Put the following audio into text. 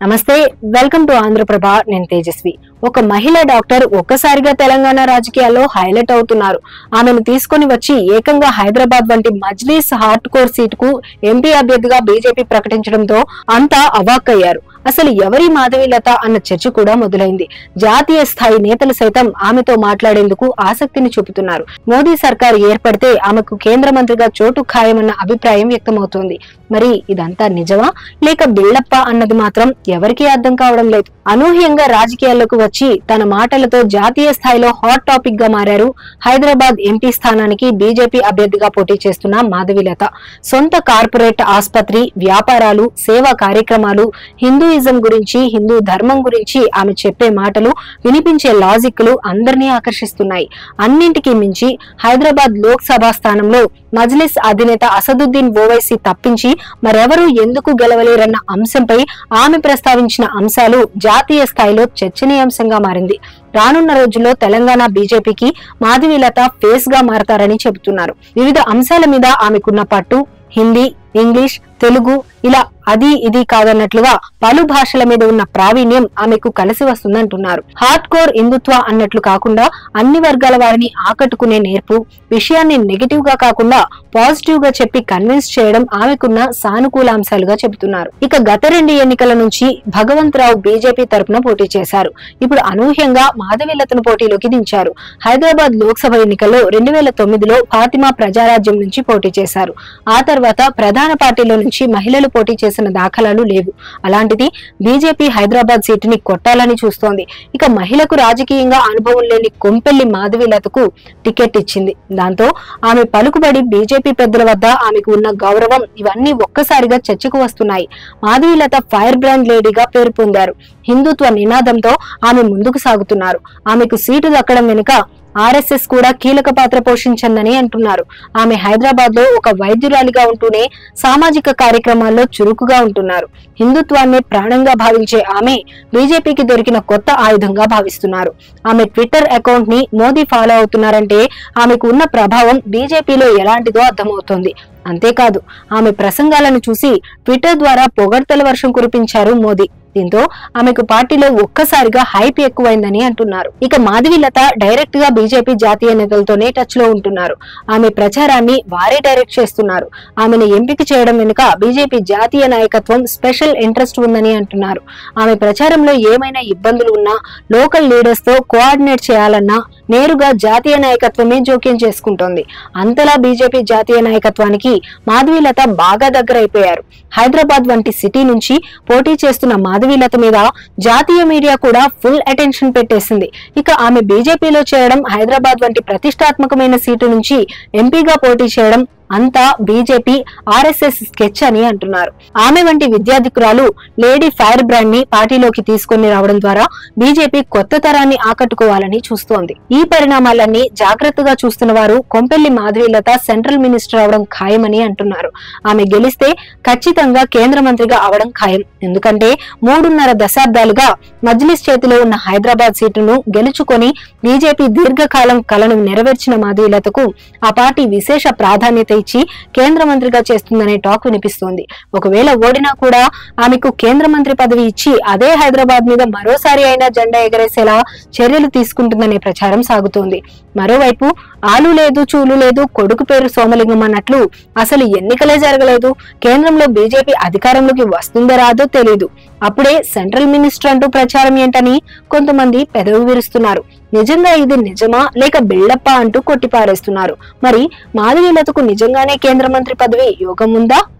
నమస్తే welcome to Andhraprabha నేను తేజస్వి ఒక మహిళా డాక్టర్ ఒక్కసారిగా తెలంగాణ రాజకీయాల్లో హైలైట్ అవుతున్నారు ఆమెను తీసుకొని వచ్చి ఏకంగా హైదరాబాద్ వంటి మజ్లీస్ హార్ట్ కోర్ సీటుకు ఎంపీ అభ్యర్థిగా బీజేపీ ప్రకటించడంతో అంతా అవాక్కయ్యారు అసలు ఎవరి మాధవీలత అన్న చర్చ కూడా మొదలైంది జాతీయ స్థాయి నేతలు సైతం ఆమెతో మాట్లాడేందుకు ఆసక్తిని చూపుతున్నారు మోదీ సర్కార్ ఏర్పడితే ఆమెకు కేంద్ర మంత్రిగా చోటు ఖాయమన్న అభిప్రాయం వ్యక్తమవుతోంది మరి ఇదంతా నిజమా లేక బిళ్ళప్ప అన్నది మాత్రం ఎవరికీ అర్థం కావడం లేదు అనూహ్యంగా రాజకీయాల్లోకి వచ్చి తన మాటలతో జాతీయ స్థాయిలో హాట్ టాపిక్ గా మారారు హైదరాబాద్ ఎంపీ స్థానానికి బీజేపీ అభ్యర్థిగా పోటీ చేస్తున్న మాధవిలత సొంత కార్పొరేట్ ఆసుపత్రి వ్యాపారాలు సేవా కార్యక్రమాలు హిందూయిజం గురించి హిందూ ధర్మం గురించి ఆమె చెప్పే మాటలు వినిపించే లాజిక్లు అందరినీ ఆకర్షిస్తున్నాయి అన్నింటికీ మించి హైదరాబాద్ లోక్సభ స్థానంలో మజ్లిస్ అధినేత అసదుద్దీన్ ఓవైసీ తప్పించి మరెవరూ ఎందుకు గెలవలేరన్న అంశంపై ఆమె ప్రస్తావించిన అంశాలు జాతీయ స్థాయిలో చర్చనీయాంశంగా మారింది రానున్న రోజుల్లో తెలంగాణ బీజేపీకి మాధవీలత ఫేస్ గా మారతారని చెబుతున్నారు వివిధ అంశాల మీద ఆమెకున్న పట్టు హిందీ ఇంగ్లీష్ తెలుగు ఇలా అది ఇది కాదన్నట్లుగా పలు భాషల మీద ఉన్న ప్రావీణ్యం ఆమెకు కలిసి వస్తుందంటున్నారు హార్డ్ కోర్ హిందుత్వ అన్నట్లు కాకుండా అన్ని వర్గాల వారిని ఆకట్టుకునే నేర్పు విషయాన్ని నెగిటివ్ గా కాకుండా పాజిటివ్ గా చెప్పి కన్విన్స్ చేయడం ఆమెకున్న సానుకూల అంశాలుగా చెబుతున్నారు ఇక గత రెండు ఎన్నికల నుంచి భగవంతరావు బీజేపీ తరపున పోటీ చేశారు ఇప్పుడు అనూహ్యంగా మాధవీలతను పోటీలోకి దించారు హైదరాబాద్ లోక్సభ ఎన్నికల్లో రెండు వేల తొమ్మిదిలో ఫాతిమా ప్రజారాజ్యం నుంచి పోటీ చేశారు ఆ తర్వాత ప్రధాన పార్టీలో నుంచి మహిళలు పోటీ చేసిన దాఖలాలు లేవు అలాంటిది బీజేపీ హైదరాబాద్ సీటుని కొట్టాలని చూస్తోంది ఇక మహిళకు రాజకీయంగా అనుభవం లేని కొంపెల్లి మాధవీలతకు టికెట్ ఇచ్చింది దాంతో ఆమె పలుకుబడి బీజేపీ పెద్దల వద్ద ఆమెకు ఉన్న గౌరవం ఇవన్నీ ఒక్కసారిగా చర్చకు వస్తున్నాయి మాధవీలత ఫైర్ బ్రాండ్ లేడీగా పేరు పొందారు హిందుత్వ నినాదంతో ఆమె ముందుకు సాగుతున్నారు ఆమెకు సీటు దక్కడం వెనుక ఆర్ఎస్ఎస్ కూడా కీలక పాత్ర పోషించిందని అంటున్నారు ఆమె హైదరాబాద్ లో ఒక వైద్యురాలిగా ఉంటూనే సామాజిక కార్యక్రమాల్లో చురుకుగా ఉంటున్నారు హిందుత్వాన్ని ప్రాణంగా భావించే ఆమె బీజేపీకి దొరికిన కొత్త ఆయుధంగా భావిస్తున్నారు ఆమె ట్విట్టర్ అకౌంట్ ని మోదీ ఫాలో అవుతున్నారంటే ఆమెకు ఉన్న ప్రభావం బీజేపీలో ఎలాంటిదో అర్థమవుతోంది అంతేకాదు ఆమె ప్రసంగాలను చూసి ట్విట్టర్ ద్వారా పొగడ్తల వర్షం కురిపించారు మోదీ దీంతో ఆమెకు పార్టీలో ఒక్కసారిగా హైప్ ఎక్కువైందని అంటున్నారు ఇక మాధవీలత డైరెక్ట్ గా బీజేపీ జాతీయ నేతలతోనే టచ్ లో ఉంటున్నారు ఆమె ప్రచారాన్ని వారే డైరెక్ట్ చేస్తున్నారు ఆమెను ఎంపిక చేయడం వెనుక బీజేపీ జాతీయ నాయకత్వం స్పెషల్ ఇంట్రెస్ట్ ఉందని అంటున్నారు ఆమె ప్రచారంలో ఏమైనా ఇబ్బందులు ఉన్నా లోకల్ లీడర్స్ తో కోఆర్డినేట్ చేయాలన్నా నేరుగా జాతీయ నాయకత్వమే జోక్యం చేసుకుంటోంది అంతలా బీజేపీ జాతీయ నాయకత్వానికి మాధవీలత బాగా దగ్గరైపోయారు హైదరాబాద్ వంటి సిటీ నుంచి పోటీ చేస్తున్న మాధవీలత మీద జాతీయ మీడియా కూడా ఫుల్ అటెన్షన్ పెట్టేసింది ఇక ఆమె బీజేపీలో చేరడం హైదరాబాద్ వంటి ప్రతిష్టాత్మకమైన సీటు నుంచి ఎంపీగా పోటీ చేయడం అంతా బీజేపీ ఆర్ఎస్ఎస్ స్కెచ్ అని అంటున్నారు ఆమె వంటి విద్యార్థికురాలు లేడీ ఫైర్ బ్రాండ్ ని పార్టీలోకి తీసుకొని రావడం ద్వారా బీజేపీ కొత్త తరాన్ని ఆకట్టుకోవాలని చూస్తోంది ఈ పరిణామాలన్నీ జాగ్రత్తగా చూస్తున్న వారు కొంపెల్లి మాధవీలత సెంట్రల్ మినిస్టర్ అవడం ఖాయమని అంటున్నారు ఆమె గెలిస్తే ఖచ్చితంగా కేంద్ర మంత్రిగా అవడం ఖాయం ఎందుకంటే మూడున్నర దశాబ్దాలుగా మజ్లిస్ చేతిలో ఉన్న హైదరాబాద్ సీటును గెలుచుకొని బీజేపీ దీర్ఘకాలం కలను నెరవేర్చిన మాధవీలతకు ఆ పార్టీ విశేష ప్రాధాన్యత ఇచ్చి కేంద్ర మంత్రిగా చేస్తుందనే టాక్ వినిపిస్తోంది ఒకవేళ ఓడినా కూడా ఆమెకు కేంద్ర మంత్రి పదవి ఇచ్చి అదే హైదరాబాద్ మీద మరోసారి అయినా జెండా ఎగరేసేలా చర్యలు తీసుకుంటుందనే ప్రచారం సాగుతోంది మరోవైపు ఆలు లేదు చూలు లేదు కొడుకు పేరు సోమలింగం అన్నట్లు అసలు ఎన్నికలే జరగలేదు కేంద్రంలో బీజేపీ అధికారంలోకి వస్తుందో రాదో తెలియదు అప్పుడే సెంట్రల్ మినిస్టర్ అంటూ ప్రచారం ఏంటని కొంతమంది పెదవి విరుస్తున్నారు నిజంగా ఇది నిజమా లేక బిళ్ళప్ప అంటూ కొట్టిపారేస్తున్నారు మరి మాధవీలతకు నిజంగానే కేంద్ర మంత్రి పదవి యోగం ఉందా